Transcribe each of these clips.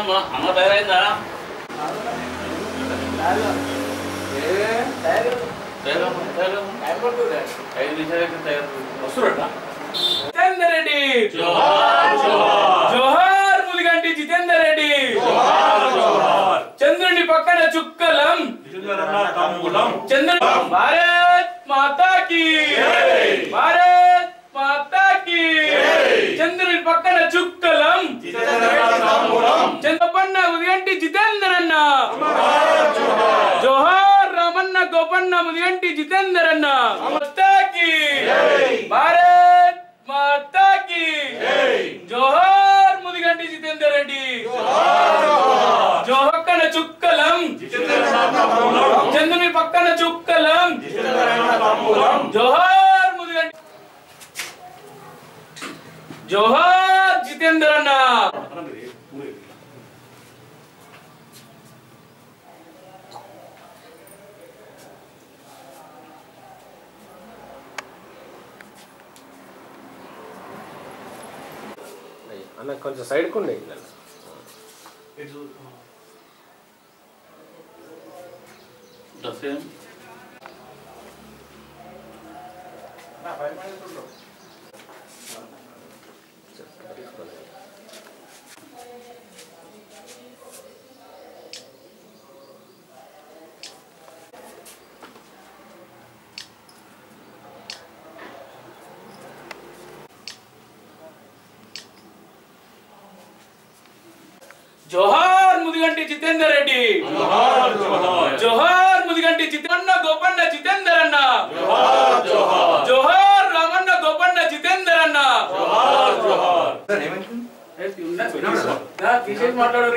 అమ్మ అమ్మ తయారైందా తయారమ్మ తయారమ్మ ఐదు నిమిషాలకి తయారు వస్తున్నట్ట జితేందర్ రెడ్డి జోహార్ జోహార్ జోహార్ ముదిగంటి జితేందర్ రెడ్డి చంద్రుని పక్కన చుక్కలం చంద్రుని భారత్ మాతా కి భారత్ మాతా కి చంద్రుని పక్కన చుక్కలం చంద్రపన్న ముదిగంటి జితేందర్ అన్న జోహార్ రామన్న గోపన్న ముదిగంటి జితేందర్ అన్న మాతా కి భారత్ మాతా కి జోహార్ ముదిగంటి జితేందర్ రెడ్డి జోహర్ పక్కన చుక్కలం చంద్రుని పక్కన చుక్కలం జోహార్ ముదిగంటి జోహార్ జితేందర్ అన్న అన్న కొంచెం సైడ్కు ఉండే దసేం జోహార్ ముదిగంటి జితేందర్ రెడ్డి జోహార్ ముదిగంటి జితన్న గోపన్న జితేందర్ అన్న జోహార్ రామన్న గోపన్న జితేందర్ అన్న తీసేసి మాట్లాడారు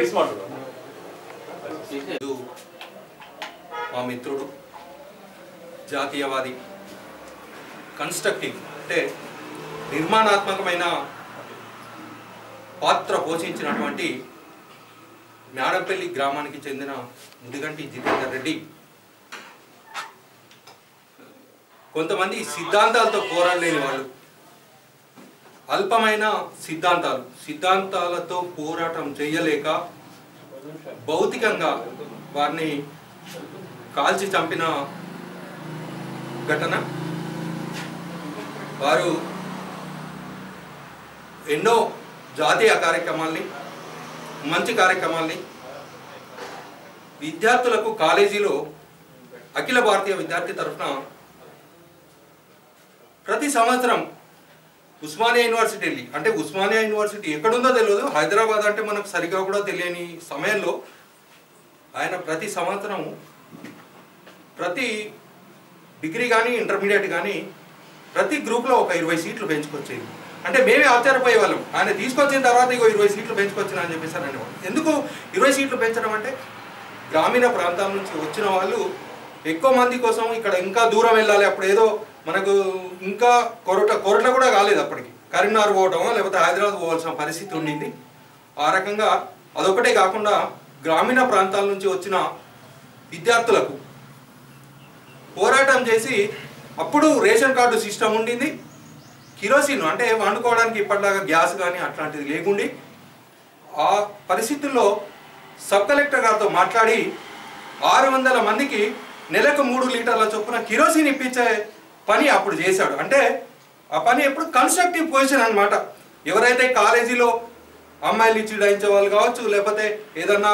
ఇది మా మిత్రుడు జాతీయవాది కన్స్ట్రక్టివ్ అంటే నిర్మాణాత్మకమైన పాత్ర పోషించినటువంటి మేడపల్లి గ్రామానికి చెందిన ముదిగంటి జితేందర్ రెడ్డి కొంతమంది సిద్ధాంతాలతో పోరాడలేని వాళ్ళు అల్పమైన సిద్ధాంతాలు సిద్ధాంతాలతో పోరాటం చేయలేక భౌతికంగా వారిని కాల్చి చంపిన ఘటన వారు ఎన్నో జాతీయ కార్యక్రమాల్ని మంచి కార్యక్రమాల్ని విద్యార్థులకు కాలేజీలో అఖిల భారతీయ విద్యార్థి తరఫున ప్రతి సంవత్సరం ఉస్మానియా యూనివర్సిటీ వెళ్ళి అంటే ఉస్మానియా యూనివర్సిటీ ఎక్కడుందో తెలియదు హైదరాబాద్ అంటే మనకు సరిగా కూడా తెలియని సమయంలో ఆయన ప్రతి సంవత్సరం ప్రతి డిగ్రీ కానీ ఇంటర్మీడియట్ కానీ ప్రతి గ్రూప్లో ఒక ఇరవై సీట్లు పెంచుకొచ్చేది అంటే మేమే ఆశ్చర్యపోయే వాళ్ళం ఆయన తీసుకొచ్చిన తర్వాత ఇగో ఇరవై సీట్లు పెంచుకొచ్చిన అని చెప్పేసి అని అనేవాళ్ళు ఎందుకు ఇరవై సీట్లు పెంచడం అంటే గ్రామీణ ప్రాంతాల నుంచి వచ్చిన వాళ్ళు ఎక్కువ మంది కోసం ఇక్కడ ఇంకా దూరం వెళ్ళాలి అప్పుడు ఏదో మనకు ఇంకా కొరట కొరట కూడా కాలేదు అప్పటికి కరీంనగర్ పోవటం లేకపోతే హైదరాబాద్ పోవాల్సిన పరిస్థితి ఉండింది ఆ రకంగా అదొకటే కాకుండా గ్రామీణ ప్రాంతాల నుంచి వచ్చిన విద్యార్థులకు పోరాటం చేసి అప్పుడు రేషన్ కార్డు సిస్టమ్ ఉండింది కిరోసిన్ అంటే వండుకోవడానికి ఇప్పటిలాగా గ్యాస్ కానీ అట్లాంటిది లేకుండి ఆ పరిస్థితుల్లో సబ్ కలెక్టర్ గారితో మాట్లాడి ఆరు వందల మందికి నెలకు మూడు లీటర్ల చొప్పున కిరోసిన్ ఇప్పించే పని అప్పుడు చేశాడు అంటే ఆ పని ఎప్పుడు కన్స్ట్రక్టివ్ పొజిషన్ అన్నమాట ఎవరైతే కాలేజీలో అమ్మాయిలు ఇచ్చి డయించే వాళ్ళు కావచ్చు లేకపోతే ఏదన్నా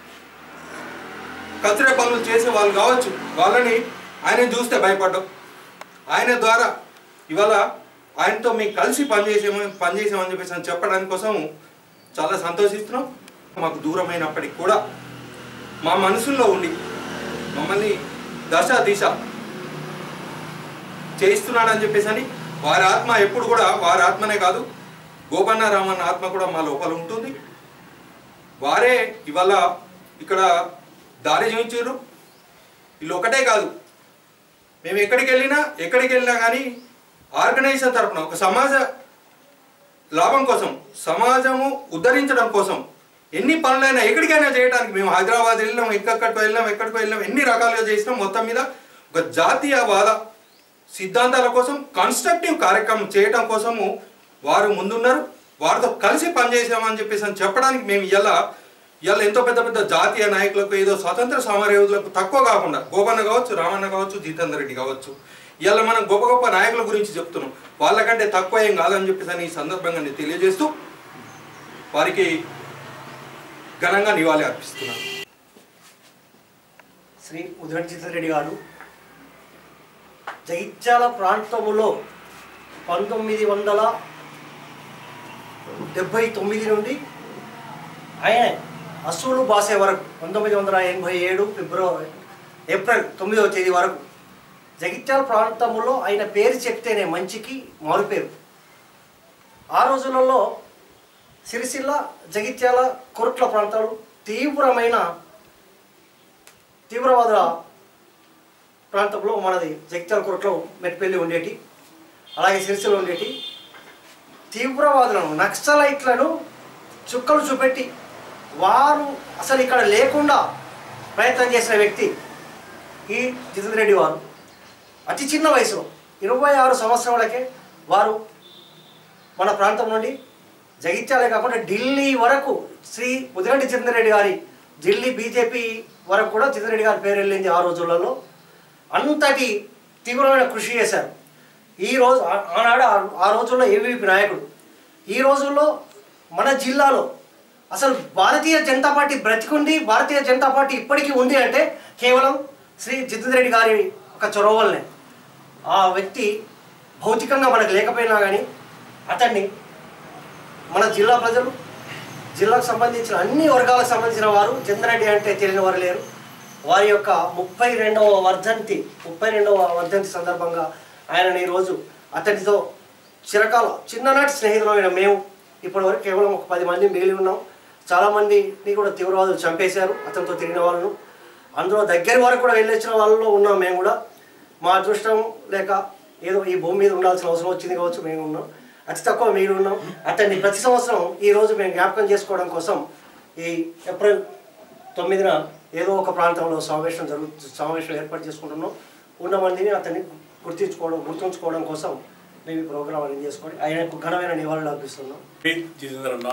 కచరే పనులు చేసే వాళ్ళు కావచ్చు వాళ్ళని ఆయన చూస్తే భయపడ్డాం ఆయన ద్వారా ఇవాళ ఆయనతో మేము కలిసి పనిచేసాము పనిచేసామని చెప్పేసి అని చెప్పడానికి కోసం చాలా సంతోషిస్తున్నాం మాకు దూరమైనప్పటికి కూడా మా మనసుల్లో ఉండి మమ్మల్ని దశ దిశ చేయిస్తున్నాడని చెప్పేసి అని వారి ఆత్మ ఎప్పుడు కూడా వారి ఆత్మనే కాదు గోపన్న రామన్న ఆత్మ కూడా మా లోపల ఉంటుంది వారే ఇవాళ ఇక్కడ దారి చూపించారు వీళ్ళు ఒకటే కాదు మేము ఎక్కడికి వెళ్ళినా ఎక్కడికి వెళ్ళినా కానీ ఆర్గనైజేషన్ తరపున ఒక సమాజ లాభం కోసం సమాజము ఉద్ధరించడం కోసం ఎన్ని పనులైనా ఎక్కడికైనా చేయడానికి మేము హైదరాబాద్ వెళ్ళినాం ఎక్కడికో వెళ్ళాం ఎక్కడికో వెళ్ళాం ఎన్ని రకాలుగా చేసినాం మొత్తం మీద ఒక జాతీయవాద సిద్ధాంతాల కోసం కన్స్ట్రక్టివ్ కార్యక్రమం చేయడం కోసము వారు ముందున్నారు వారితో కలిసి పనిచేసామని చెప్పేసి అని చెప్పడానికి మేము ఇలా ఇవాళ ఎంతో పెద్ద పెద్ద జాతీయ నాయకులకు ఏదో స్వతంత్ర సమరయోధులకు తక్కువ కాకుండా గోపన్న కావచ్చు రామన్న కావచ్చు జితేందర్ రెడ్డి కావచ్చు ఇవాళ మనం గొప్ప గొప్ప నాయకుల గురించి చెప్తున్నాం వాళ్ళకంటే తక్కువ ఏం కాదని చెప్పేసి అని ఈ సందర్భంగా నేను తెలియజేస్తూ వారికి ఘనంగా నివాళి అర్పిస్తున్నాను శ్రీ ఉదయజిత్ రెడ్డి గారు జగిత్యాల ప్రాంతములో పంతొమ్మిది వందల డెబ్భై తొమ్మిది నుండి ఆయన అసూలు బాసే వరకు పంతొమ్మిది వందల ఎనభై ఏడు ఫిబ్రవరి ఏప్రిల్ తొమ్మిదవ తేదీ వరకు జగిత్యాల ప్రాంతంలో ఆయన పేరు చెప్తేనే మంచికి మారుపేరు ఆ రోజులలో సిరిసిల్ల జగిత్యాల కొరుట్ల ప్రాంతాలు తీవ్రమైన తీవ్రవాద ప్రాంతంలో మనది జగిత్యాల కొరట్లో మెట్పల్లి ఉండేటి అలాగే సిరిసిల్ల ఉండేటి తీవ్రవాదులను నక్సలైట్లను చుక్కలు చూపెట్టి వారు అసలు ఇక్కడ లేకుండా ప్రయత్నం చేసిన వ్యక్తి ఈ జితేంద్ర రెడ్డి వారు అతి చిన్న వయసులో ఇరవై ఆరు సంవత్సరాలకే వారు మన ప్రాంతం నుండి జగిత్యాలే కాకుండా ఢిల్లీ వరకు శ్రీ ఉదగంటి జితేంద్ర రెడ్డి గారి ఢిల్లీ బీజేపీ వరకు కూడా జితేంద్ర రెడ్డి గారి పేరు వెళ్ళింది ఆ రోజులలో అంతటి తీవ్రమైన కృషి చేశారు ఈ రోజు ఆ- ఆనాడు ఆ- ఆ రోజుల్లో ఏవీపీ నాయకుడు ఈ రోజుల్లో మన జిల్లాలో అసలు భారతీయ జనతా పార్టీ బ్రతికుంది భారతీయ జనతా పార్టీ ఇప్పటికీ ఉంది అంటే కేవలం శ్రీ జితేంద్ర రెడ్డి గారి ఒక చొరవ వల్లనే ఆ వ్యక్తి భౌతికంగా మనకు లేకపోయినా కానీ అతన్ని మన జిల్లా ప్రజలు జిల్లాకు సంబంధించిన అన్ని వర్గాలకు సంబంధించిన వారు చంద్రరెడ్డి అంటే తెలియని వారు లేరు వారి యొక్క ముప్పై రెండవ వర్ధంతి ముప్పై రెండవ వర్ధంతి సందర్భంగా ఆయనని ఈరోజు అతనితో చిరకాల చిన్ననాటి స్నేహితులమైన మేము ఇప్పటివరకు కేవలం ఒక పది మంది మిగిలి ఉన్నాం చాలామందిని కూడా తీవ్రవాదులు చంపేశారు అతనితో తిరిగిన వాళ్ళను అందులో దగ్గర వరకు కూడా వెళ్ళొచ్చిన వాళ్ళలో ఉన్నాం మేము కూడా మా అదృష్టం లేక ఏదో ఈ భూమి మీద ఉండాల్సిన అవసరం వచ్చింది కావచ్చు మేము ఉన్నాం అతి తక్కువ మీరు ఉన్నాం అతన్ని ప్రతి సంవత్సరం ఈ రోజు మేము జ్ఞాపకం చేసుకోవడం కోసం ఈ ఏప్రిల్ తొమ్మిదిన ఏదో ఒక ప్రాంతంలో సమావేశం జరుగు సమావేశం ఏర్పాటు చేసుకుంటున్నాం ఉన్న మందిని అతన్ని గుర్తించుకోవడం గుర్తుంచుకోవడం కోసం మేము ఈ ప్రోగ్రాం అరేంజ్ చేసుకొని ఆయనకు ఘనమైన నివాళులు అర్పిస్తున్నాం పి జితేందర్ అన్న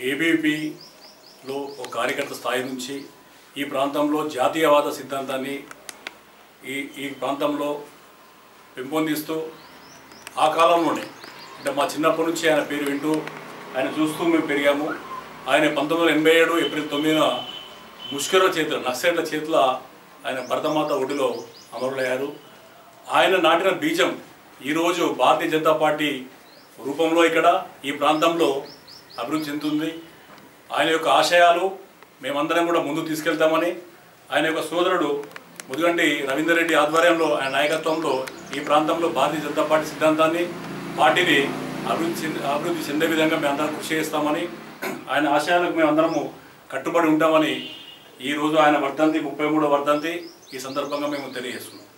ఏబీపీలో ఒక కార్యకర్త స్థాయి నుంచి ఈ ప్రాంతంలో జాతీయవాద సిద్ధాంతాన్ని ఈ ఈ ప్రాంతంలో పెంపొందిస్తూ ఆ కాలంలోనే అంటే మా చిన్నప్పటి నుంచి ఆయన పేరు వింటూ ఆయన చూస్తూ మేము పెరిగాము ఆయన పంతొమ్మిది వందల ఎనభై ఏడు ఏప్రిల్ తొమ్మిదిన ముష్కరుల చేతుల నక్సైట్ల చేతుల ఆయన భరతమాత ఒడిలో అమరులయ్యారు ఆయన నాటిన బీజం ఈరోజు భారతీయ జనతా పార్టీ రూపంలో ఇక్కడ ఈ ప్రాంతంలో అభివృద్ధి చెందుతుంది ఆయన యొక్క ఆశయాలు మేమందరం కూడా ముందుకు తీసుకెళ్తామని ఆయన యొక్క సోదరుడు ముదిగంటి రవీందర్ రెడ్డి ఆధ్వర్యంలో ఆయన నాయకత్వంలో ఈ ప్రాంతంలో భారతీయ జనతా పార్టీ సిద్ధాంతాన్ని పార్టీని అభివృద్ధి చెంది అభివృద్ధి చెందే విధంగా మేమందరం కృషి చేస్తామని ఆయన ఆశయాలకు మేమందరము కట్టుబడి ఉంటామని ఈ రోజు ఆయన వర్ధంతి ముప్పై మూడో వర్ధంతి ఈ సందర్భంగా మేము తెలియజేస్తున్నాం